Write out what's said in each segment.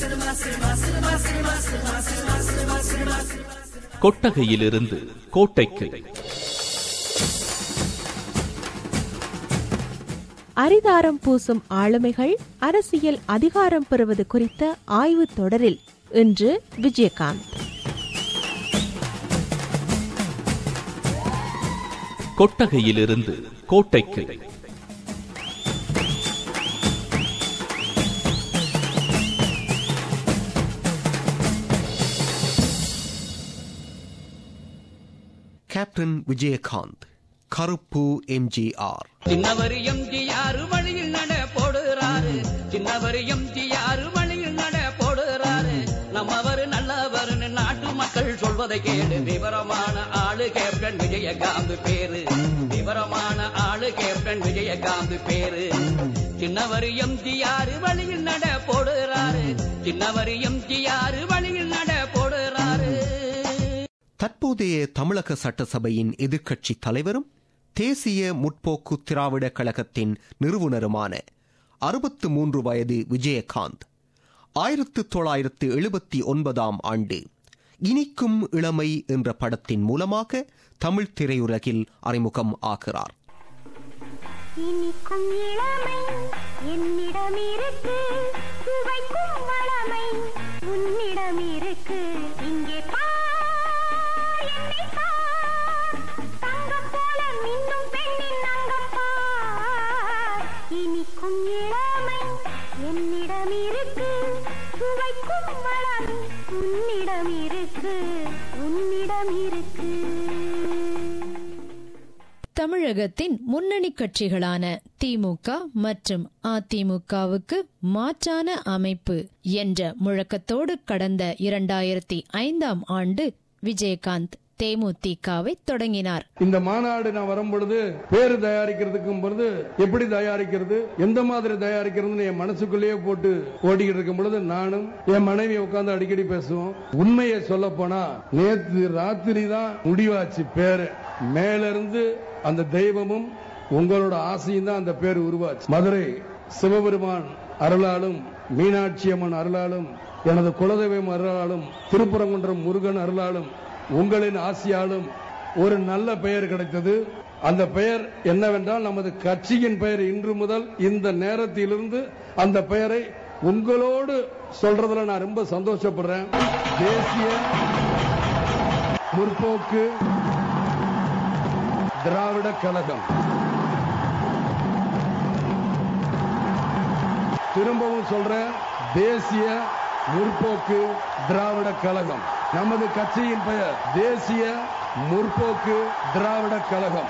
கொட்டகையிலிருந்து கோட்டைக்கு அரிதாரம் பூசும் ஆளுமைகள் அரசியல் அதிகாரம் பெறுவது குறித்த ஆய்வுத் தொடரில் இன்று விஜயகாந்த் கொட்டகையிலிருந்து கோட்டைக்கு கேப்டன் விஜயகாந்த் கருப்பு எம்ஜிஆர் சின்னவர் எம்ஜிஆர் வழியில் நட போடுறாரு சின்னவர் எம்ஜிஆர் வழியில் நட போடுறாரு நம்மவர் நல்லவர்னு நாட்டு மக்கள் சொல்வதை கேடு விவரமான ஆளு கேப்டன் விஜயகாந்த் பேரு விவரமான ஆளு கேப்டன் விஜயகாந்த் பேரு சின்னவர் எம்ஜிஆர் வழியில் நட போடுறாரு சின்னவர் எம்ஜிஆர் வழியில் நட போடுறாரு தற்போதைய தமிழக சட்டசபையின் எதிர்க்கட்சி தலைவரும் தேசிய முற்போக்கு திராவிட கழகத்தின் நிறுவனருமான அறுபத்து மூன்று வயது விஜயகாந்த் ஆயிரத்து தொள்ளாயிரத்து எழுபத்தி ஒன்பதாம் ஆண்டு இனிக்கும் இளமை என்ற படத்தின் மூலமாக தமிழ் திரையுலகில் அறிமுகம் ஆகிறார் இனிக்கும் இளமை என்னிடம் இருக்கு சுவைக்கும் வளமை உன்னிடம் இருக்கு இங்கே பார் என்னை பார் தங்கம் போல மின்னும் பெண்ணின் அங்கம் பார் இனிக்கும் இளமை என்னிடம் இருக்கு சுவைக்கும் வளமை உன்னிடம் இருக்கு உன்னிடம் இருக்கு தமிழகத்தின் முன்னணி கட்சிகளான திமுக மற்றும் அதிமுகவுக்கு மாற்றான அமைப்பு என்ற முழக்கத்தோடு கடந்த இரண்டாயிரத்தி ஐந்தாம் ஆண்டு விஜயகாந்த் தேமுதிகவை தொடங்கினார் இந்த மாநாடு நான் வரும் பொழுது பேரு தயாரிக்கிறதுக்கும் பொழுது எப்படி தயாரிக்கிறது எந்த மாதிரி தயாரிக்கிறதுன்னு என் மனசுக்குள்ளேயே போட்டு ஓடிக்கிட்டு இருக்கும் பொழுது நானும் என் மனைவி உட்கார்ந்து அடிக்கடி பேசுவோம் உண்மையை சொல்ல போனா நேத்து ராத்திரி தான் முடிவாச்சு பேரு மேல இருந்து அந்த தெய்வமும் உங்களோட ஆசையும் தான் அந்த பேர் உருவாச்சு மதுரை சிவபெருமான் அருளாலும் மீனாட்சி அம்மன் அருளாலும் எனது குலதெய்வம் அருளாலும் திருப்பரங்குன்றம் முருகன் அருளாலும் உங்களின் ஆசியாலும் ஒரு நல்ல பெயர் கிடைத்தது அந்த பெயர் என்னவென்றால் நமது கட்சியின் பெயர் இன்று முதல் இந்த நேரத்திலிருந்து அந்த பெயரை உங்களோடு சொல்றதுல நான் ரொம்ப சந்தோஷப்படுறேன் தேசிய முற்போக்கு திராவிட கழகம் திரும்பவும் சொல்றேன் தேசிய முற்போக்கு திராவிட கழகம் நமது கட்சியின் பெயர் தேசிய முற்போக்கு திராவிட கழகம்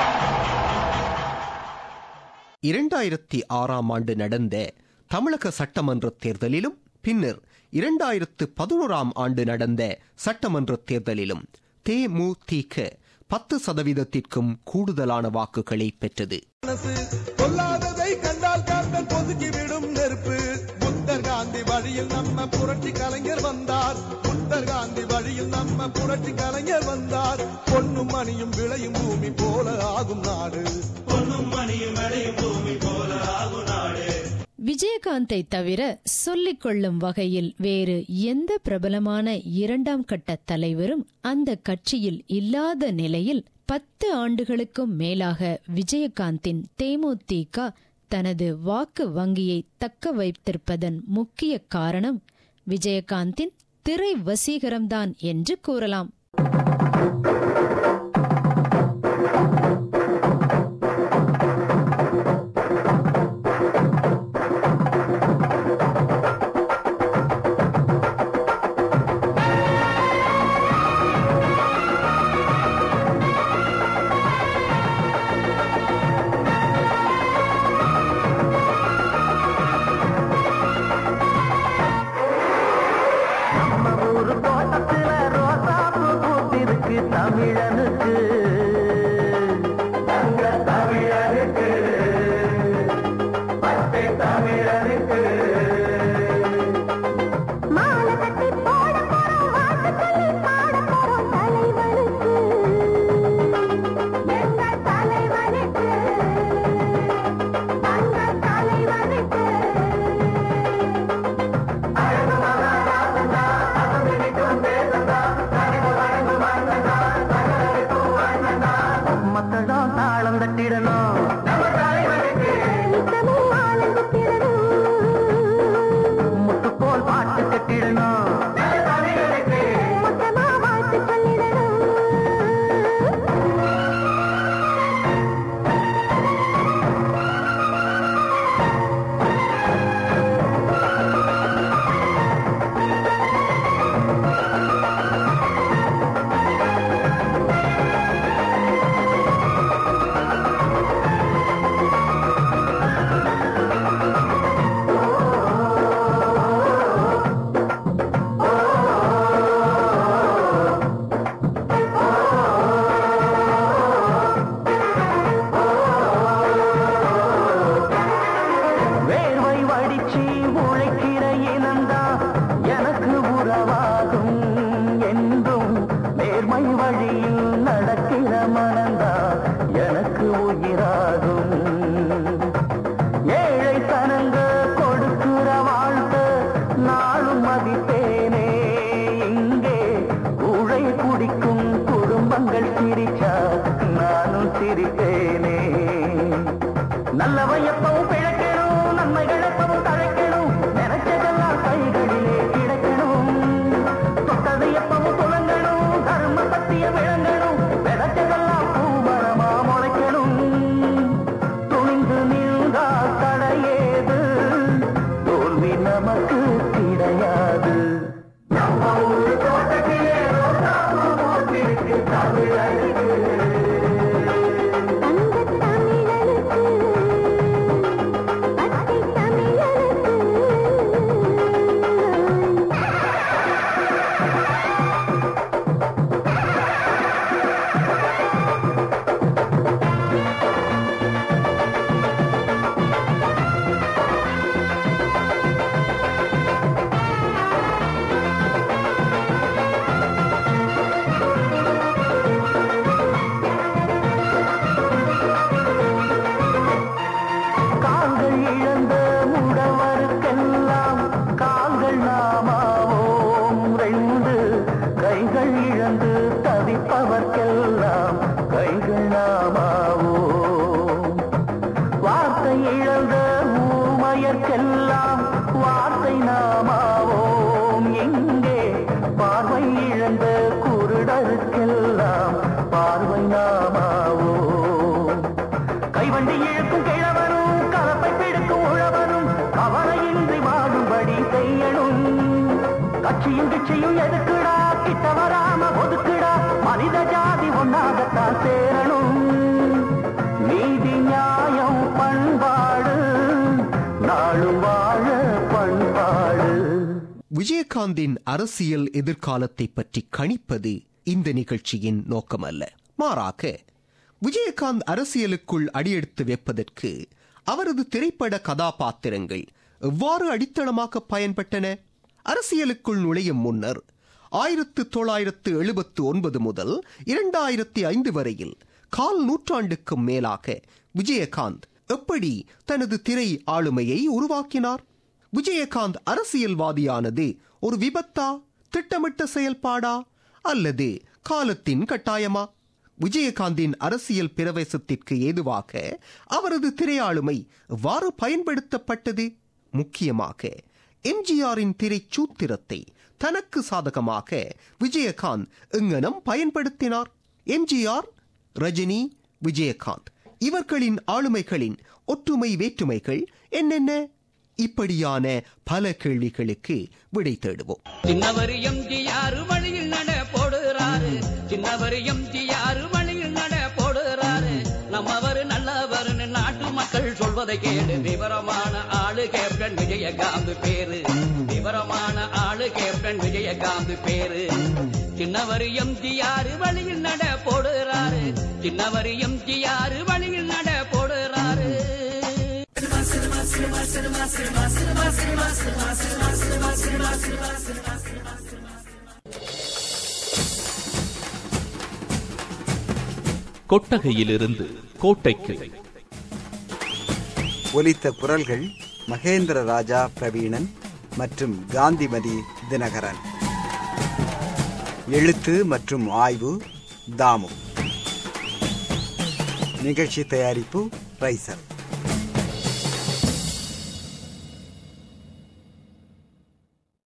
இரண்டாயிரத்தி ஆறாம் ஆண்டு நடந்த தமிழக சட்டமன்ற தேர்தலிலும் பின்னர் இரண்டாயிரத்து பதினோராம் ஆண்டு நடந்த சட்டமன்ற தேர்தலிலும் தேமுதிக பத்து சதவீதத்திற்கும் கூடுதலான வாக்குகளை பெற்றது மனசு பொல்லாததை கண்டால் காந்தல் பொதுக்கி விடும் நெருப்பு புத்தர் காந்தி வழியில் நம்ம புரட்சி கலைஞர் வந்தார் புத்தர் காந்தி வழியில் நம்ம புரட்சி கலைஞர் வந்தார் பொன்னும் மணியும் விளையும் பூமி போல ஆகும் நாடு பொன்னும் மணியும் விளையும் பூமி போல ஆகும் நாடு விஜயகாந்தை தவிர சொல்லிக் கொள்ளும் வகையில் வேறு எந்த பிரபலமான இரண்டாம் கட்ட தலைவரும் அந்த கட்சியில் இல்லாத நிலையில் பத்து ஆண்டுகளுக்கும் மேலாக விஜயகாந்தின் தேமுதிக தனது வாக்கு வங்கியை தக்க வைத்திருப்பதன் முக்கிய காரணம் விஜயகாந்தின் திரை வசீகரம்தான் என்று கூறலாம் ஊரு தோட்டத்துல ரோசாப்பு கட்சியும் கிட்சியும் எதுக்குடா கிட்ட வராம ஒதுக்குடா மனித ஜாதி ஒன்னாகத்தான் சேரணும் நீதி நியாயம் பண்பாடு நாளும் வாழ பண்பாடு விஜயகாந்தின் அரசியல் எதிர்காலத்தை பற்றி கணிப்பது இந்த நிகழ்ச்சியின் நோக்கமல்ல மாறாக விஜயகாந்த் அரசியலுக்குள் அடியெடுத்து வைப்பதற்கு அவரது திரைப்பட கதாபாத்திரங்கள் எவ்வாறு அடித்தளமாக பயன்பட்டன அரசியலுக்குள் நுழையும் முன்னர் ஆயிரத்து தொள்ளாயிரத்து எழுபத்து ஒன்பது முதல் இரண்டாயிரத்தி ஐந்து வரையில் கால் நூற்றாண்டுக்கும் மேலாக விஜயகாந்த் எப்படி தனது திரை ஆளுமையை உருவாக்கினார் விஜயகாந்த் அரசியல்வாதியானது ஒரு விபத்தா திட்டமிட்ட செயல்பாடா அல்லது காலத்தின் கட்டாயமா விஜயகாந்தின் அரசியல் பிரவேசத்திற்கு ஏதுவாக அவரது திரையாளுமை எவ்வாறு பயன்படுத்தப்பட்டது முக்கியமாக எம்ஜிஆரின் திரைச்சூத்திரத்தை தனக்கு சாதகமாக விஜயகாந்த் எங்கனம் பயன்படுத்தினார் எம்ஜிஆர் ரஜினி விஜயகாந்த் இவர்களின் ஆளுமைகளின் ஒற்றுமை வேற்றுமைகள் என்னென்ன இப்படியான பல கேள்விகளுக்கு விடை தேடுவோம் சின்னவர் எம்ஜிஆர் வழியில் நட போடுறாரு சின்னவர் எம்ஜிஆர் வழியில் நட போடுறாரு நம்மவர் நல்லவர்னு நாட்டு மக்கள் சொல்வதை கேளு விவரமான ஆளு கேப்டன் விஜயகாந்த் பேரு விவரமான ஆளு கேப்டன் விஜயகாந்த் பேரு சின்னவர் எம்ஜிஆர் வழியில் நட போடுறாரு சின்னவர் எம்ஜிஆர் வழியில் நட போடுறாரு கொட்டகையிலிருந்து கோட்டைக்கு ஒலித்த குரல்கள் மகேந்திர ராஜா பிரவீணன் மற்றும் காந்திமதி தினகரன் எழுத்து மற்றும் ஆய்வு தாமு நிகழ்ச்சி தயாரிப்பு ரைசல்